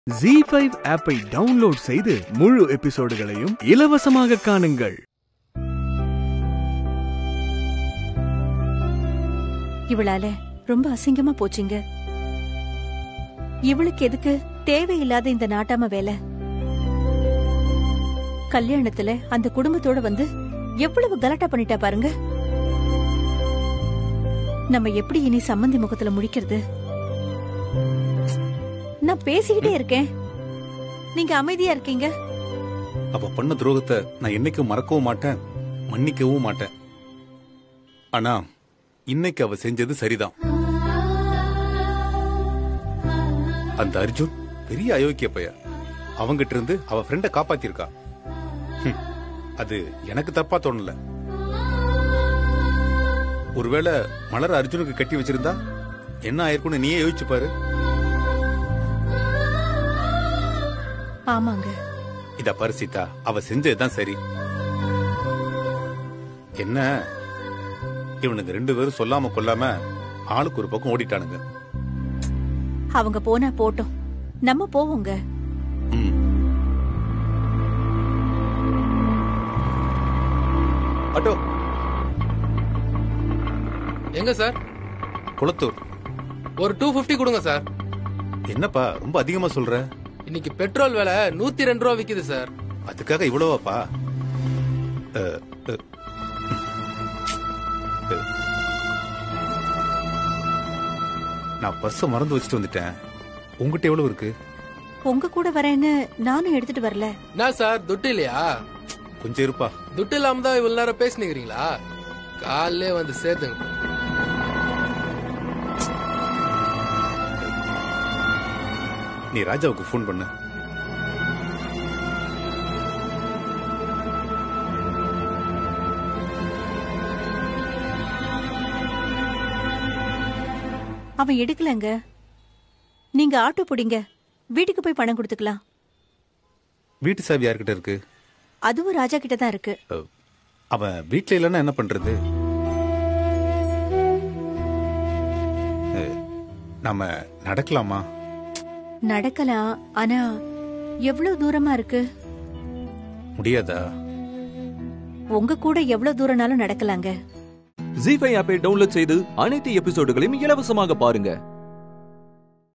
G five ஆப்பை download செய்து முழு எபிசோடுகளையும் இலவசமாக காணுங்கள் இவளால ரொம்ப அசிங்கமா போச்சுங்க இவளுக்கு எதுக்கு தேவையில்லாத இந்த நாட்டாம வேலை கல்யாணத்துல அந்த குடும்பத்தோட வந்து எவ்வளவு கலாட்டா பண்ணிட்டா பாருங்க நம்ம எப்படி இனி சம்மந்தி முகத்துல முடிக்கிறது நான் பேசிக்கிட்டே இருக்கேன் நீங்க அமைதியா இருக்கீங்க அவ பண்ண துரோகத்தை நான் என்னைக்கும் மறக்கவும் மாட்டேன் மன்னிக்கவும் மாட்டேன் ஆனா இன்னைக்கு அவ செஞ்சது சரிதான் அந்த அர்ஜுன் பெரிய அயோக்கிய பைய அவங்கிட்ட இருந்து அவ ஃப்ரெண்ட காப்பாத்திருக்கா ஹம், அது எனக்கு தப்பா தோணல ஒருவேளை மலர் அர்ஜுனுக்கு கட்டி வச்சிருந்தா என்ன ஆயிருக்கும்னு நீயே யோசிச்சு பாரு ஆமாங்க இத பாரு சீதா அவ செஞ்சதுதான் சரி என்ன இவனுங்க ரெண்டு பேரும் சொல்லாம கொல்லாம ஆளுக்கு ஒரு பக்கம் ஓடிட்டானுங்க அவங்க போனா போட்டோம் நம்ம போவோங்க ம். ஆட்டோ எங்க சார் குளத்தூர் ஒரு டூ ஃபிஃப்டி கொடுங்க சார் என்னப்பா ரொம்ப அதிகமா சொல்ற இன்னைக்கு பெட்ரோல் விலை நூத்தி ரெண்டு ரூபா விக்குது சார் அதுக்காக இவ்வளவாப்பா அ, அ, அ. நான் பர்ஸ மறந்து வச்சுட்டு வந்துட்டேன் உங்ககிட்ட எவ்வளவு இருக்கு உங்க கூட வரேன்னு நானும் எடுத்துட்டு வரல என்ன சார் துட்டு இல்லையா கொஞ்சம் இருப்பா துட்டு இல்லாம தான் இவ்வளவு நேரம் பேசினுக்கிறீங்களா காலையிலே வந்து சேர்த்துங்க நீ ராஜாவுக்கு ஃபோன் பண்ணு அவன் எடுக்கலங்க நீங்க ஆட்டோ பிடிங்க வீட்டுக்கு போய் பணம் கொடுத்துக்கலாம் வீட்டு சாவி யார்கிட்ட இருக்கு அதுவும் ராஜா கிட்ட தான் இருக்கு அஹ், அவன் வீட்ல இல்லைன்னா என்ன பண்றது அஹ், நாம நடக்கலாமா நடக்கலாம் ஆனா எவ்வளவு தூரமா இருக்கு முடியாதா உங்க கூட எவ்வளவு தூரம்னாலும் நடக்கலாங்க ஜி ஃபைவ் ஆப்பை டவுன்லோட் செய்து அனைத்து எபிசோடுகளையும் இலவசமாக பாருங்க